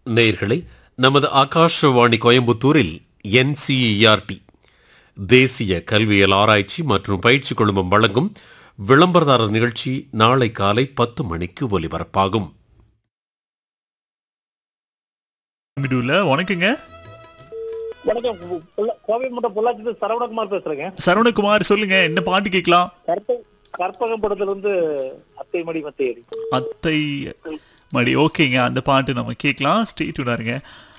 நேயர்களே நமது ஆகாஷவாணி கோயம்புத்தூரில் என்சிஇஆர்டி தேசிய கல்வியல் ஆராய்ச்சி மற்றும் பயிற்சி குழுமம் வழங்கும் விளம்பரதாரர் நிகழ்ச்சி நாளை காலை பத்து மணிக்கு ஒலிபரப்பாகும் மிடுல வணக்கங்க வணக்கம் பு- புள்ள- கோவை மாவட்டம் பொள்ளாச்சி சரவணகுமார் பேசுறேங்க சரவணகுமார் சொல்லுங்க என்ன பாட்டு கேட்கலாம் கற்ப கற்பகம் படத்துல இருந்து அத்தை மடி மத்தையடி அத்தை மடி ஓகேங்க அந்த பாட்டு நம்ம கேட்கலாம் ஸ்டேட் இருங்க